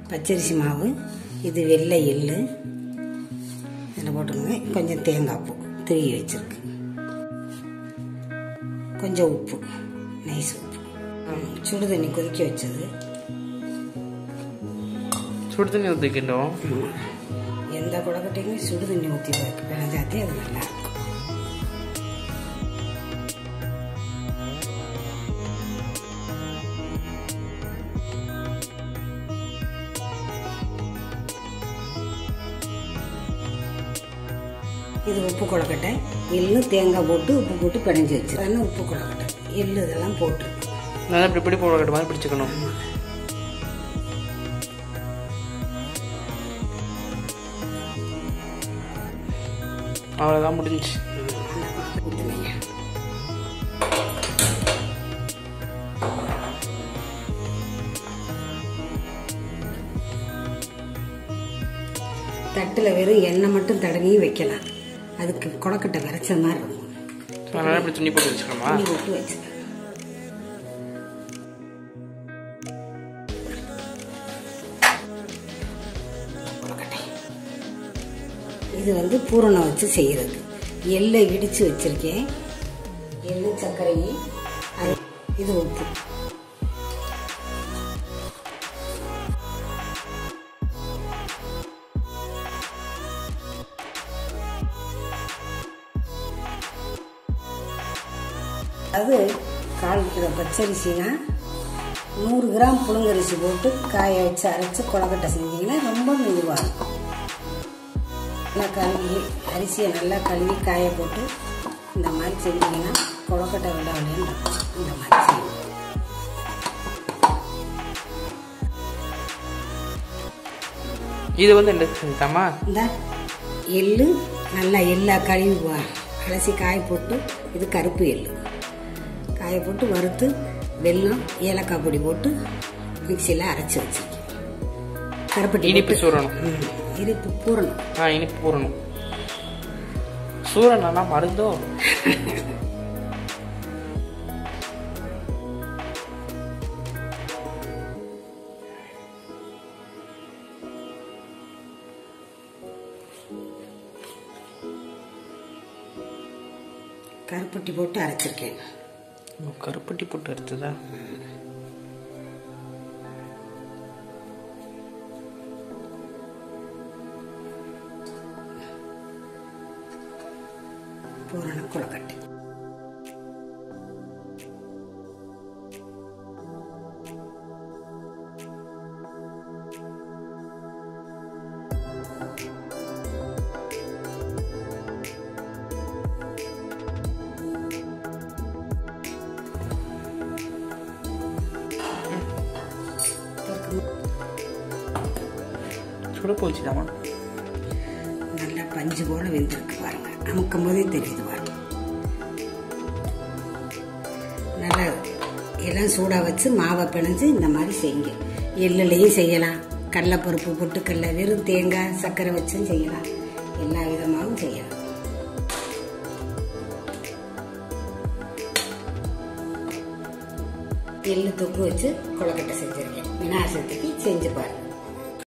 பச்சரிசி மாவு இது வெள்ளை எள்ளு இதில் போட்டுக்கோங்க கொஞ்சம் தேங்காய் பூ திருகி வச்சிருக்கு கொஞ்சம் உப்பு நைஸ் உப்பு ஆ, சுடு தண்ணி கொதிக்க வச்சது சுடு தண்ணி ஊற்றிக்கிட்டோம் எந்த குழக்கட்டையுமே சுடு தண்ணி ஊற்றி பிணைஞ்சாத்தே அது நல்லா இருக்கும் இது உப்பு கொழக்கட்டை எள்ளு தேங்காய் போட்டு உப்பு போட்டு பிணைஞ்சு வச்சு உப்பு கொழக்கட்டை எள்ளு இதெல்லாம் போட்டு நல்லா இப்படி இப்படி போட மாதிரி பிடிச்சிக்கணும் அவ்வளோதான் முடிஞ்சுச்சு ஊற்றுனீங்க தட்டில் வெறும் எண்ணெய் மட்டும் தடவியும் வைக்கலாம் அதுக்கு கொழக்கட்டை விரைச்ச மாதிரி இருக்கும் அதனால இப்படி துணி போட்டு வச்சுக்கணுமா தண்ணி விட்டு வச்சு கொழுக்கட்டை. இது வந்து பூரணம் வச்சு செய்யறது எள்ளை இடிச்சு வச்சிருக்கேன் எள்ளு சர்க்கரையும் அது இது உப்பு அது கால் கிலோ பச்சரிசினா நூறு கிராம் புழுங்கரிசி போட்டு காய வச்சு அரைச்சி கொழக்கட்டை செஞ்சீங்கன்னா ரொம்ப மெதுவாக இருக்கும் நல்லா கழுவி அரிசியை நல்லா கழுவி காய போட்டு இந்த மாதிரி செஞ்சீங்கன்னா கொழக்கட்டை விட விளையாண்டு இந்த மாதிரி செய்யணும் இது வந்து என்ன செஞ்சுட்டாமா இந்த எள்ளு நல்லா எள்ளா கழுவி போ- அலசி காய போட்டு இது கருப்பு எள்ளு காய போட்டு வறுத்து வெல்லம் ஏலக்காய் பொடி போட்டு மிக்சியில் அரைச்சி வச்சிருக்கேன் கருப்பட்டி இனிப்பு போட்டு- சூறணும் ம், இனிப்பு பூரணம் ஆ இனிப்பு பூரணும் சூரனா மருந்தோ கருப்பட்டி போட்டு அரைச்சிருக்கேன் கருப்பட்டி போட்டு எடுத்ததா பூரண கொழுக்கட்டை சுட போச்சுதாமா நல்லா பஞ்சு போல வெந்திருக்கு பாருங்க அமுக்கும் போதே தெரியுது பாருங்க நல்லா எல்லாம் சூடாக வச்சு மாவை பிணைஞ்சு இந்த மாதிரி செய்யுங்க எள்ளுலையும் செய்யலாம் கடலைப்பருப்பு பொட்டுக்கடலை வெறும் தேங்காய் சர்க்கரை வச்சும் செய்யலாம் எல்லா விதமாகவும் செய்யலாம் எள்ளு தொக்கு வச்சு கொழுக்கட்டை செஞ்சிருக்கேன் விநாயகர் சதுர்த்திக்கு செஞ்சு பாருங்க